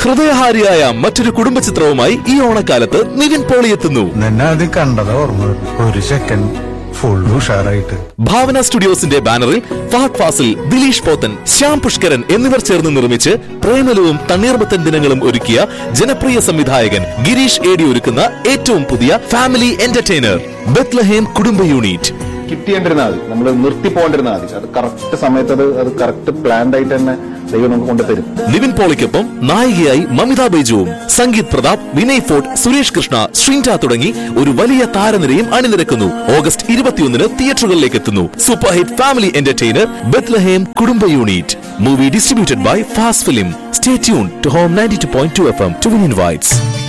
ഹൃദയഹാരിയായ മറ്റൊരു കുടുംബ ചിത്രവുമായി ഈ ഓണക്കാലത്ത് നിവിൻ പോളി എത്തുന്നു നിന്നെ ആദ്യം കണ്ടതാ ഓർമ്മ ഒരു സെക്കൻഡ് ഫുൾ ഉഷാറായിട്ട് ഭാവന സ്റ്റുഡിയോസിന്റെ ബാനറിൽ ഫഹദ് ഫാസിൽ ദിലീഷ് പോത്തൻ ശ്യാം പുഷ്കരൻ എന്നിവർ ചേർന്ന് നിർമ്മിച്ച് പ്രേമലവും തണ്ണീർമത്തൻ ദിനങ്ങളും ഒരുക്കിയ ജനപ്രിയ സംവിധായകൻ ഗിരീഷ് ഏടി ഒരുക്കുന്ന ഏറ്റവും പുതിയ family entertainer Bethlehem Kudumba unit കിട്ടിയേണ്ടിരുന്നാൽ മതി നമ്മൾ നിർത്തി പോകേണ്ടിരുന്നാൽ മതി അത് കറക്റ്റ് സമയത്ത് അത് അത് കറക്റ്റ് പ്ലാൻഡ് ആയിട്ട് തന്നെ ദൈവം നമുക്ക് കൊണ്ടുതരും നിവിൻ പോളിക്കൊപ്പം നായികയായി മമിത ബൈജുവും സംഗീത് പ്രതാപ് വിനയ് ഫോർട്ട് സുരേഷ് കൃഷ്ണ ശ്രീൻറ്റ തുടങ്ങി ഒരു വലിയ താരനിരയും അണിനിരക്കുന്നു ഓഗസ്റ്റ് ഇരുപത്തിയൊന്നിന് തിയേറ്ററുകളിലേക്ക് എത്തുന്നു super hit family entertainer Bethlehem Kudumba unit movie distributed by fast film stay tune to home ninety two point two F M to win invites